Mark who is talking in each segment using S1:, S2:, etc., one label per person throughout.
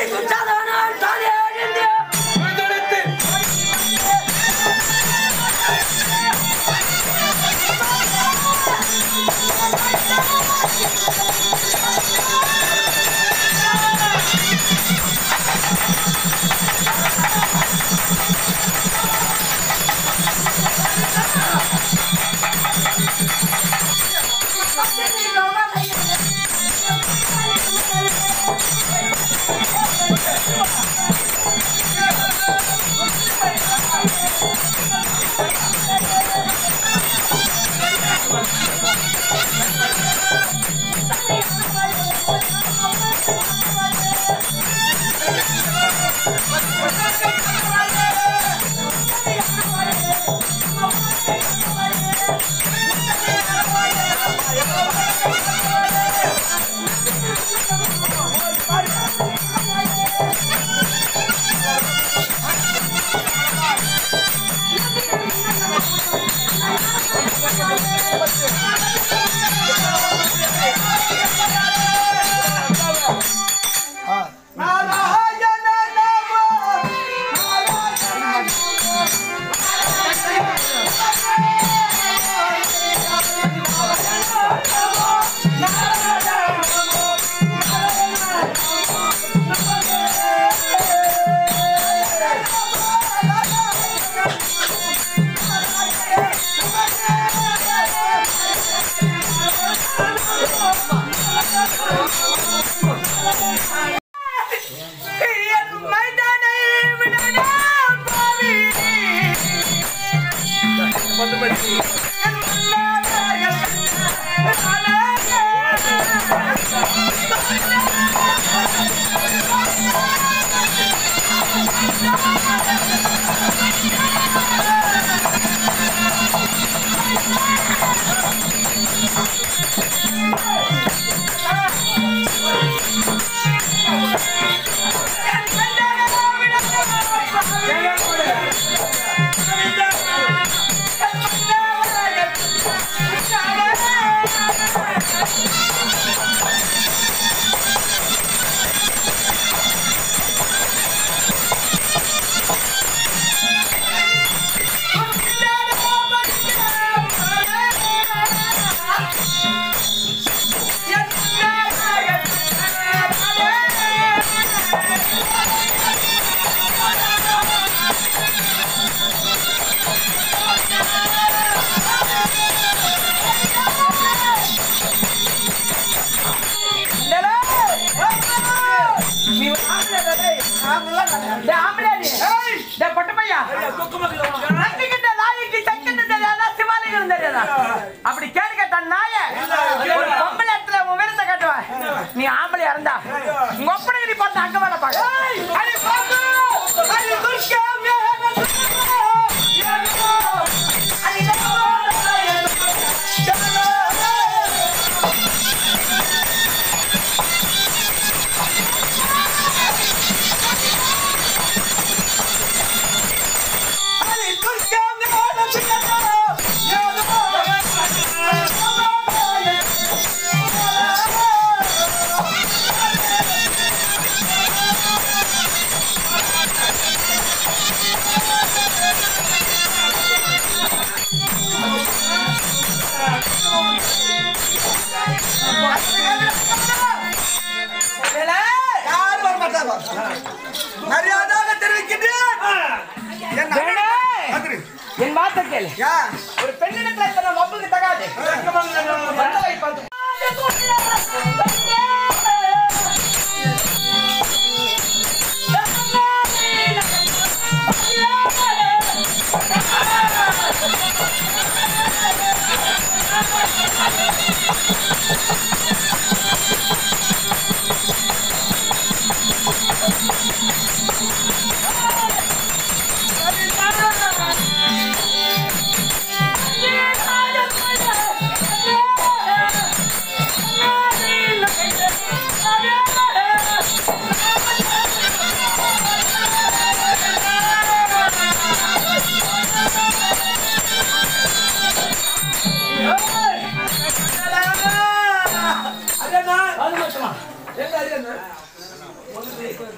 S1: அப்படி கேடு கேட்ட நாய ஒரு பொம்பளை இடத்துல உன் விருந்த கட்டுவேன் நீ ஆம்பளை இருந்தா உங்க ஒப்பனை நீ பார்த்து அங்க வேலை பாக்க அடி பாத்து அடி துர்க்கா
S2: யாரும் வர மாட்டாங்க மரியாதையாக தெரிவிக்கின்றேன் என்ன
S1: வேணே.
S2: வந்துரு.
S1: என் வார்த்தை கேளு
S2: யா
S1: ஒரு பெண்ணிடத்துல இத்தனை வம்புக்கு தகாது வந்தவை பார்த்து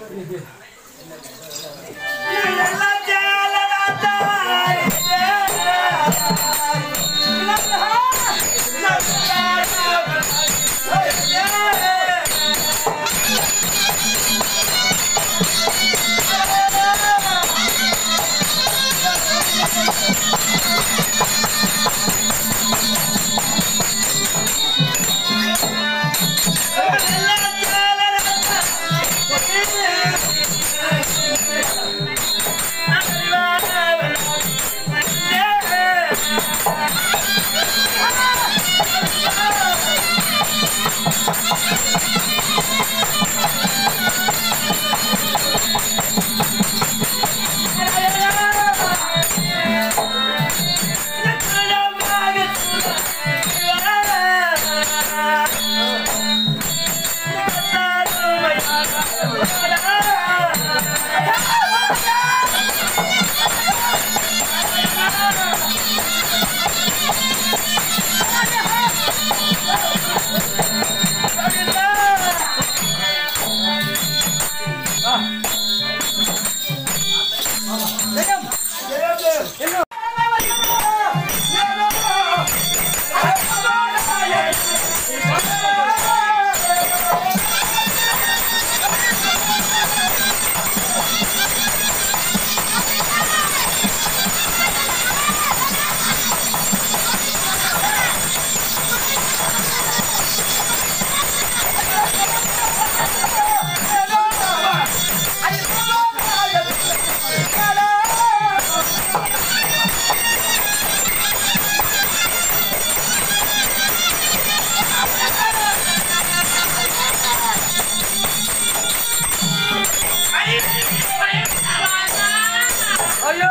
S1: ஐயோ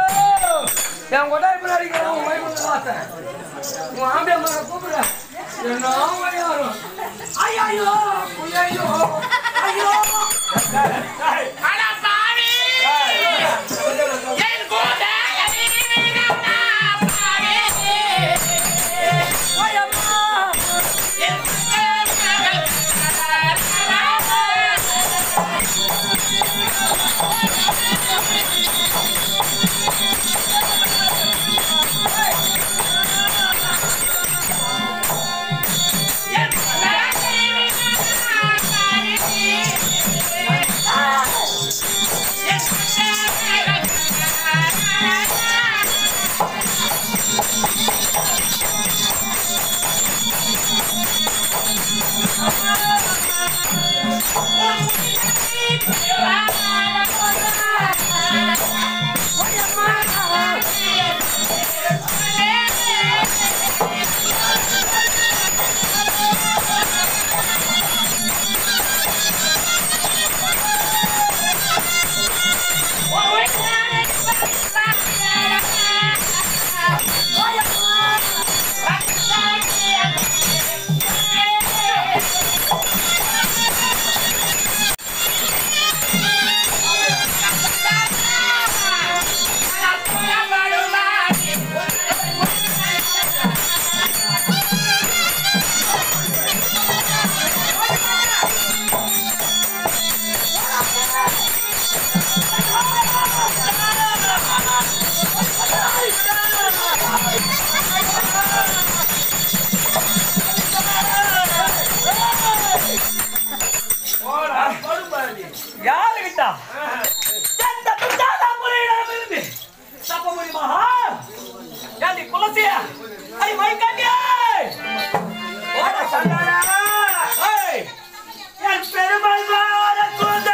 S1: என் கொட்டாய் பிள்ளை அடிக்கிறான் உன் மைக்கு பார்த்தேன் உன் ஆம்பியா மகனை கூப்பிடுற என்ன வரும் ஐயோ ஐயோ ஐயோ யாருகிட்ட எந்த துச்சாதபுரியிடமிருந்து தப்ப முடியுமா ஏண்டி குலசிய ஐ மைக்காண்டியே ஓட சண்டாரா ஏய் என் பெருமாள் வாழ குந்த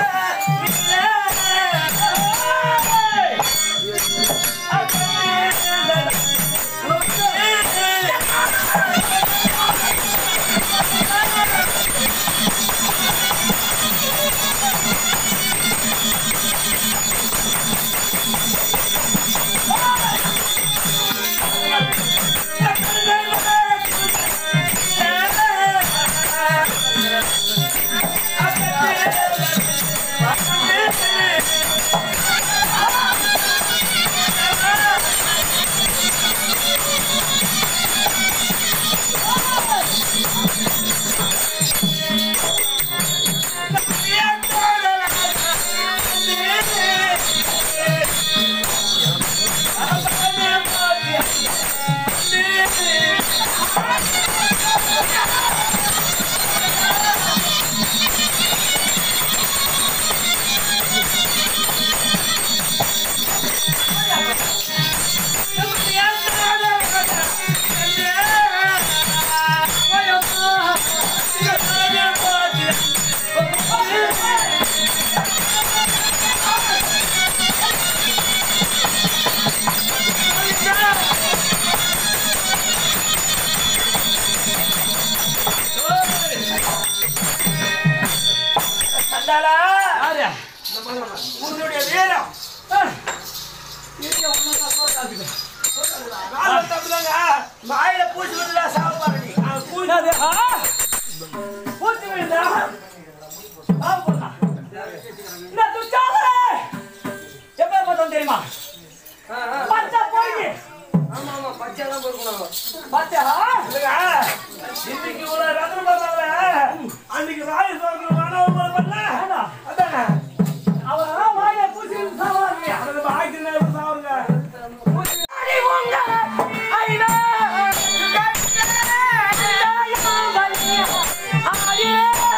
S2: உன்னுடைய வீரம் நாலு தப்புதாங்க. வாயில பூச்சி விழுந்தா சாவு பாருங்க.
S1: என்னது? ஆ? பூச்சி விழுந்தா? சாவு போடலாம். இந்த துச்சாதனே! எப்பேற்பட்டவன் தெரியுமா பச்சை பொறுக்கி. பச்சை, ஆ?
S2: இல்லைங்க, இன்னைக்கு ஒரு ரத்ன பார்த்தாங்க. அன்னைக்கு ராய சோதனை மாணவ போல பண்ணல.
S1: ஏண்டா?
S2: அதானே.
S1: அவன் வாயில பூச்சி விழுந்து சாவாங்க.
S2: அது வாய்க்கு நேரம் சாவுங்க.
S1: அடி உங்க அறிவே. கண்டாயம் வலிய. ஆடியே.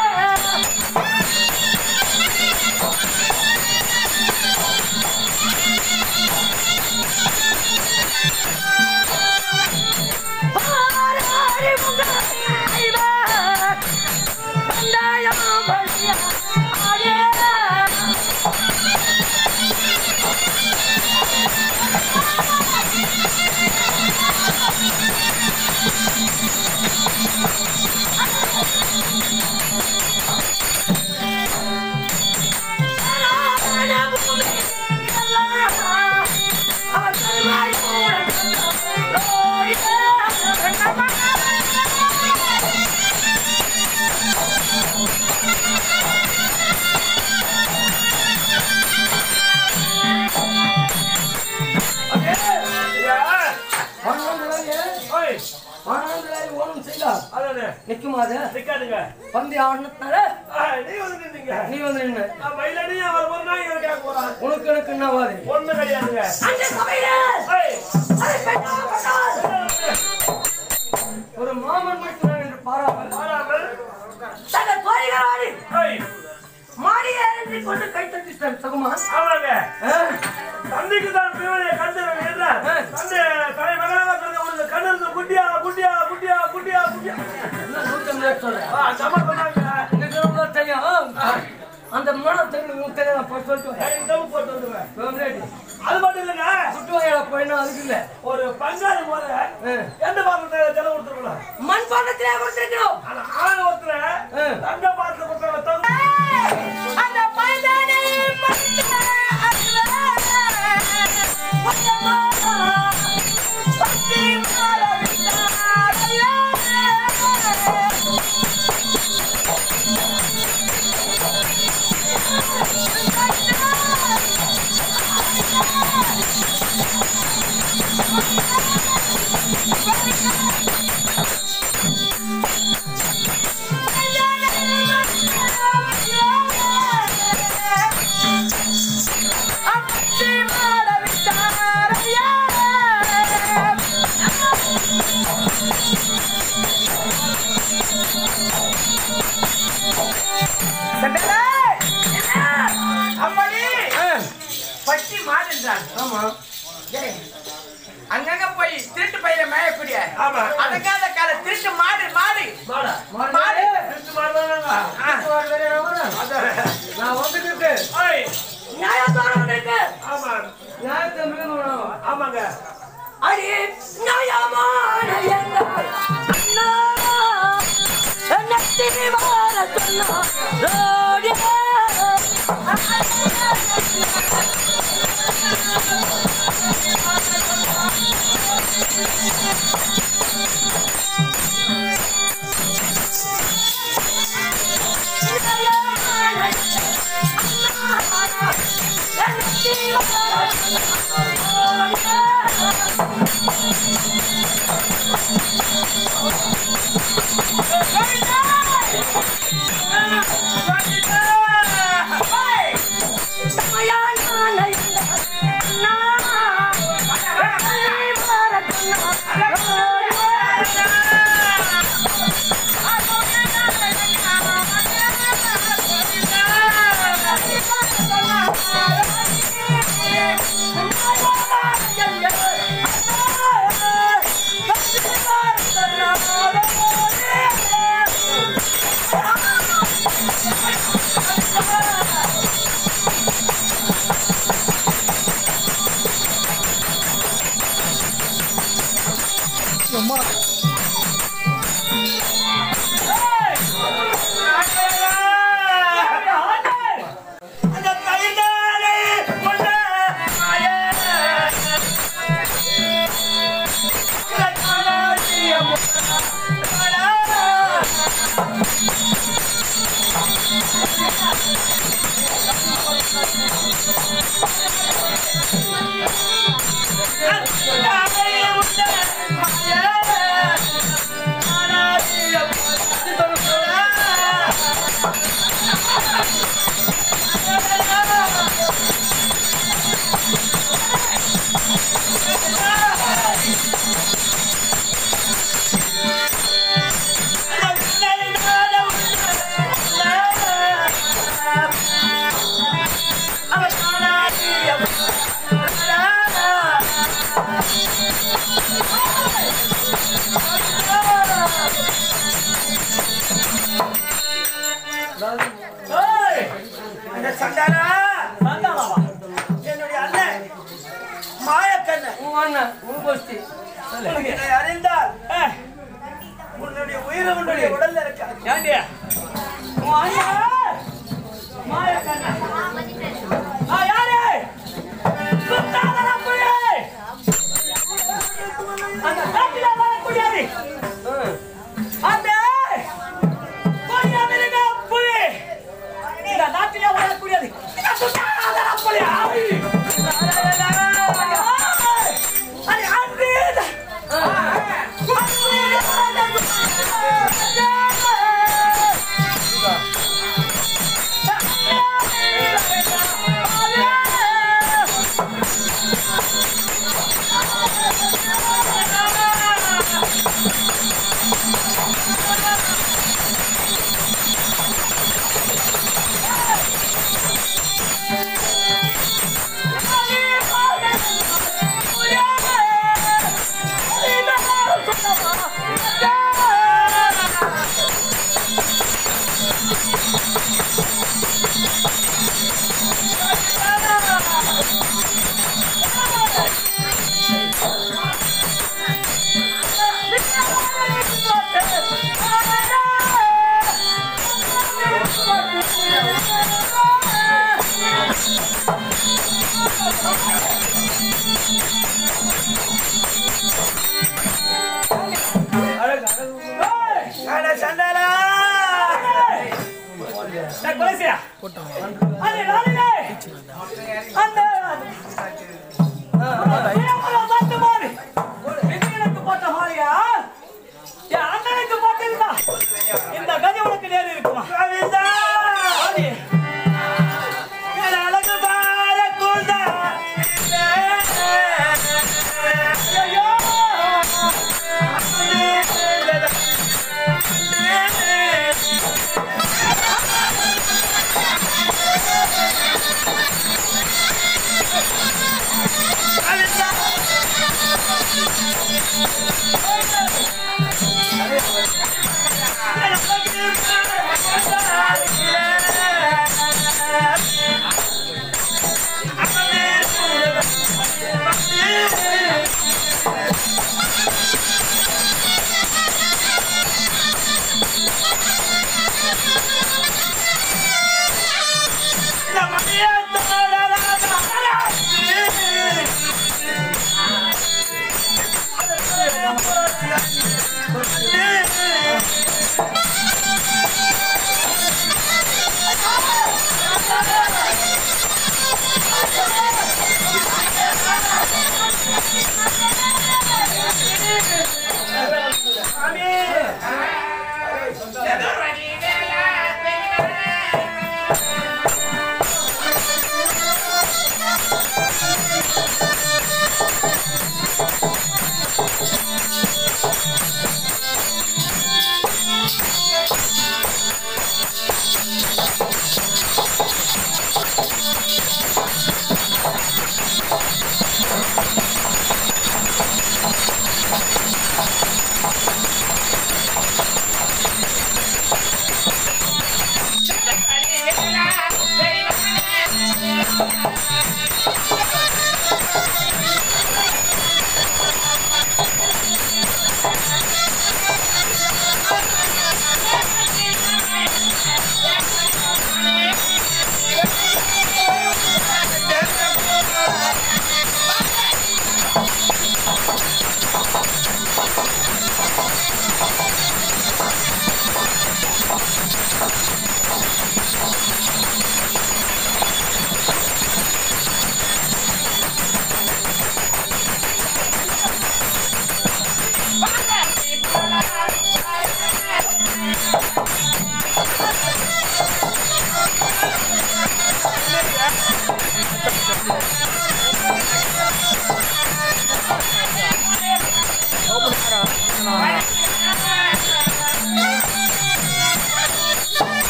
S1: பாராரி உங்க அறிவே. கண்டாயம் வலிய. ஆடியே.
S2: ஐயா, ஓய், அதானே. நிக்காதுங்க.
S1: பந்தி ஆடினதுனால
S2: ஆ, நீ வந்து நின்னீங்க.
S1: நீ வந்து நின்று
S2: நான் மயிலடியா வரும்போது நான் இவரை கேட்க போறேன்.
S1: உனக்கு எனக்கு என்ன வாதி
S2: ஒண்ணும் கிடையாதுங்க.
S1: அந்த சபையில
S2: ஓய்,
S1: அதை பெற்றால் ஒரு மாமன் மட்டும் என்று பாராமல்
S2: பாராமல்.
S1: தங்கள் தோழிகளாடி
S2: ஓய்,
S1: மாடி ஏறி கொண்டு கை தட்டிட்டார் சகுமா
S2: ஆமாங்க.
S1: ஆ?
S2: தந்தைக்கு தான் பிரிவினை கண்டவன் என்றால், தந்தை தலைமகனாக பிறந்த உனக்கு கண்ணு இருந்து குட்டியா, குட்டியா, குட்டியா, குட்டியா, குட்டியா.
S1: என்ன நூத்தம்பது ரூபாய் சொல்றேன்
S2: ஆ, அந்த அம்மா சொன்னாங்க.
S1: இந்த கிழமை தெரியும் அந்த மன தெரியும் உங்களுக்கு தெரியும் நான் போய் சொல்லிட்டு வரேன்.
S2: ஏய், டவு போட்டு வந்துருவேன்.
S1: வேண்டாடி.
S2: அது மட்டும் இல்லைங்க
S1: சுட்டு வாயில போயினா அதுக்கு இல்ல
S2: ஒரு பங்காளி போல
S1: ஆ.
S2: எந்த பாத்திரத்தை செலவு கொடுத்துருக்கலாம்
S1: மண் பாண்டத்திலே கொடுத்திருக்கிறோம்
S2: ஆனா ஆள ஒருத்தர்
S1: ஆ.
S2: தங்க பாத்திரம் கொடுத்தவங்க
S1: அந்த பையனை
S2: அம்மாடி பட்டி மாடுன்றான்
S1: ஆமா
S3: ஏய், அங்கங்க போய் திருட்டு பயிர மேயக்கூடிய
S2: ஆமா.
S3: அடங்காத கால திருட்டு மாடு மாடு
S2: மாடா
S3: மாடு
S2: திருட்டு மாடுதானாங்க
S1: நான் வந்துட்டு
S2: ஓய்
S1: நியாயத்தோட இருக்கு
S2: ஆமா
S1: நியாயத்தை மிகவும்
S2: ஆமாங்க
S1: அடி நியாயமான எங்கள் அண்ணா என்னத்தை வாழ சொன்னாரோடியே. நியாயமான அண்ணா, என்னத்தை வாழ சொன்னாரோடியே. சொன்னேன் உன் கோஷ்டி
S2: என்னை அறிந்தால்
S4: ஏய்,
S2: உன்னுடைய உயிர் உன்னுடைய உடல்ல இருக்காது
S4: ஏண்டி? உன் அண்ணன் மாயக்கண்ணன். ஆ, யாரு? சுத்தாதன புலி. அந்த காட்டில வரக்கூடியது. அந்த கொடியமிருக புலி. இந்த நாட்டிலே வரக்கூடியது. இந்த சுத்தாதன புலி. ஆய். அது அன்பு.
S2: அட சண்டாளா
S4: டேய், கொலைசியா. அது நாளிலே அந்த சுயம்பரம் பார்த்த மாதிரி விஜயனுக்கு போட்ட மாதிரியா என் அண்ணனுக்கு போட்டிருந்தா இந்த கதி உனக்கு நேரம் இருக்குமா
S2: கோவிந்தா
S4: ஆதி,
S2: என் அழகு பார கூந்தா
S4: ஐயோ!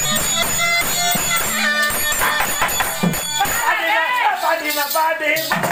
S2: பாட்டி